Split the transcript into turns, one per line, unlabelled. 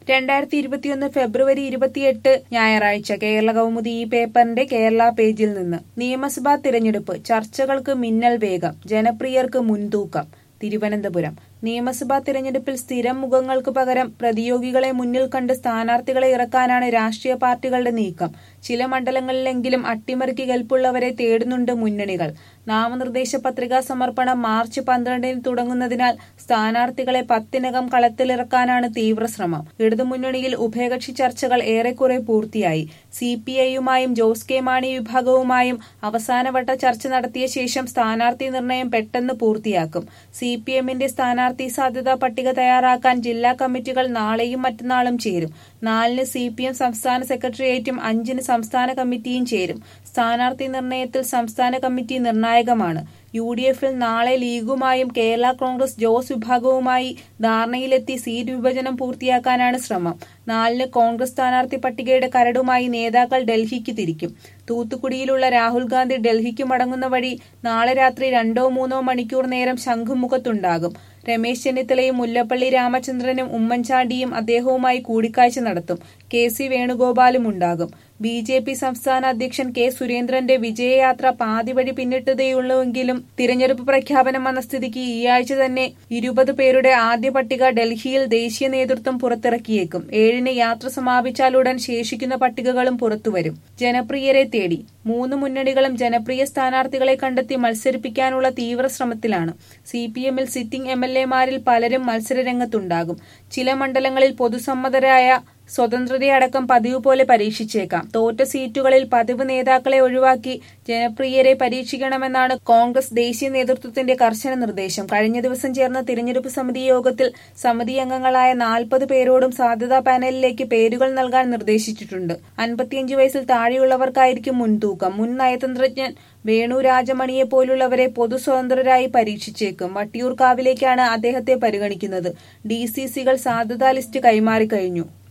രണ്ടായിരത്തി ഇരുപത്തിയൊന്ന് ഫെബ്രുവരി ഇരുപത്തിയെട്ട് ഞായറാഴ്ച കേരള കൗമുദി ഈ പേപ്പറിന്റെ കേരള പേജിൽ നിന്ന് നിയമസഭാ തിരഞ്ഞെടുപ്പ് ചർച്ചകൾക്ക് മിന്നൽ വേഗം ജനപ്രിയർക്ക് മുൻതൂക്കം തിരുവനന്തപുരം നിയമസഭാ തിരഞ്ഞെടുപ്പിൽ സ്ഥിരം മുഖങ്ങൾക്ക് പകരം പ്രതിയോഗികളെ മുന്നിൽ കണ്ട് സ്ഥാനാർത്ഥികളെ ഇറക്കാനാണ് രാഷ്ട്രീയ പാർട്ടികളുടെ നീക്കം ചില മണ്ഡലങ്ങളിലെങ്കിലും അട്ടിമറിക്ക് കെൽപ്പുള്ളവരെ തേടുന്നുണ്ട് മുന്നണികൾ നാമനിർദ്ദേശ പത്രികാ സമർപ്പണം മാർച്ച് പന്ത്രണ്ടിന് തുടങ്ങുന്നതിനാൽ സ്ഥാനാർത്ഥികളെ പത്തിനകം കളത്തിലിറക്കാനാണ് തീവ്രശ്രമം ഇടതുമുന്നണിയിൽ ഉഭയകക്ഷി ചർച്ചകൾ ഏറെക്കുറെ പൂർത്തിയായി സി പി ഐയുമായും ജോസ് കെ മാണി വിഭാഗവുമായും അവസാനവട്ട ചർച്ച നടത്തിയ ശേഷം സ്ഥാനാർത്ഥി നിർണയം പെട്ടെന്ന് പൂർത്തിയാക്കും സി പി എമ്മിന്റെ സ്ഥാനാർത്ഥി സാധ്യതാ പട്ടിക തയ്യാറാക്കാൻ ജില്ലാ കമ്മിറ്റികൾ നാളെയും മറ്റന്നാളും ചേരും നാലിന് സി പി എം സംസ്ഥാന സെക്രട്ടേറിയറ്റും അഞ്ചിന് സംസ്ഥാന കമ്മിറ്റിയും ചേരും സ്ഥാനാർത്ഥി നിർണയത്തിൽ സംസ്ഥാന കമ്മിറ്റി നിർണായകമാണ് യു ഡി എഫിൽ നാളെ ലീഗുമായും കേരള കോൺഗ്രസ് ജോസ് വിഭാഗവുമായി ധാരണയിലെത്തി സീറ്റ് വിഭജനം പൂർത്തിയാക്കാനാണ് ശ്രമം നാലിന് കോൺഗ്രസ് സ്ഥാനാർത്ഥി പട്ടികയുടെ കരടുമായി നേതാക്കൾ ഡൽഹിക്ക് തിരിക്കും തൂത്തുക്കുടിയിലുള്ള രാഹുൽ ഗാന്ധി ഡൽഹിക്ക് മടങ്ങുന്ന വഴി നാളെ രാത്രി രണ്ടോ മൂന്നോ മണിക്കൂർ നേരം ശംഖുമുഖത്തുണ്ടാകും രമേശ് ചെന്നിത്തലയും മുല്ലപ്പള്ളി രാമചന്ദ്രനും ഉമ്മൻചാണ്ടിയും അദ്ദേഹവുമായി കൂടിക്കാഴ്ച നടത്തും കെ സി വേണുഗോപാലും ഉണ്ടാകും ബി ജെ പി സംസ്ഥാന അധ്യക്ഷൻ കെ സുരേന്ദ്രന്റെ വിജയയാത്ര പാതി വഴി പിന്നിട്ടതേയുള്ളൂവെങ്കിലും തിരഞ്ഞെടുപ്പ് പ്രഖ്യാപനം വന്ന സ്ഥിതിക്ക് ഈ ആഴ്ച തന്നെ ഇരുപത് പേരുടെ ആദ്യ പട്ടിക ഡൽഹിയിൽ ദേശീയ നേതൃത്വം പുറത്തിറക്കിയേക്കും ഏഴിന് യാത്ര സമാപിച്ചാലുടൻ ശേഷിക്കുന്ന പട്ടികകളും പുറത്തുവരും ജനപ്രിയരെ തേടി മൂന്ന് മുന്നണികളും ജനപ്രിയ സ്ഥാനാർത്ഥികളെ കണ്ടെത്തി മത്സരിപ്പിക്കാനുള്ള തീവ്ര ശ്രമത്തിലാണ് സി പി എമ്മിൽ സിറ്റിംഗ് എം എൽ എമാരിൽ പലരും മത്സരരംഗത്തുണ്ടാകും ചില മണ്ഡലങ്ങളിൽ പൊതുസമ്മതരായ സ്വതന്ത്രതയടക്കം പതിവ് പോലെ പരീക്ഷിച്ചേക്കാം തോറ്റ സീറ്റുകളിൽ പതിവ് നേതാക്കളെ ഒഴിവാക്കി ജനപ്രിയരെ പരീക്ഷിക്കണമെന്നാണ് കോൺഗ്രസ് ദേശീയ നേതൃത്വത്തിന്റെ കർശന നിർദ്ദേശം കഴിഞ്ഞ ദിവസം ചേർന്ന തിരഞ്ഞെടുപ്പ് സമിതി യോഗത്തിൽ സമിതി അംഗങ്ങളായ നാൽപ്പത് പേരോടും സാധ്യതാ പാനലിലേക്ക് പേരുകൾ നൽകാൻ നിർദ്ദേശിച്ചിട്ടുണ്ട് അൻപത്തിയഞ്ച് വയസ്സിൽ താഴെയുള്ളവർക്കായിരിക്കും മുൻതൂക്കം മുൻ നയതന്ത്രജ്ഞൻ വേണു രാജമണിയെ പോലുള്ളവരെ പൊതു സ്വതന്ത്രരായി പരീക്ഷിച്ചേക്കും വട്ടിയൂർക്കാവിലേക്കാണ് അദ്ദേഹത്തെ പരിഗണിക്കുന്നത് ഡി സി സികൾ സാധ്യതാ ലിസ്റ്റ് കൈമാറിക്കഴിഞ്ഞു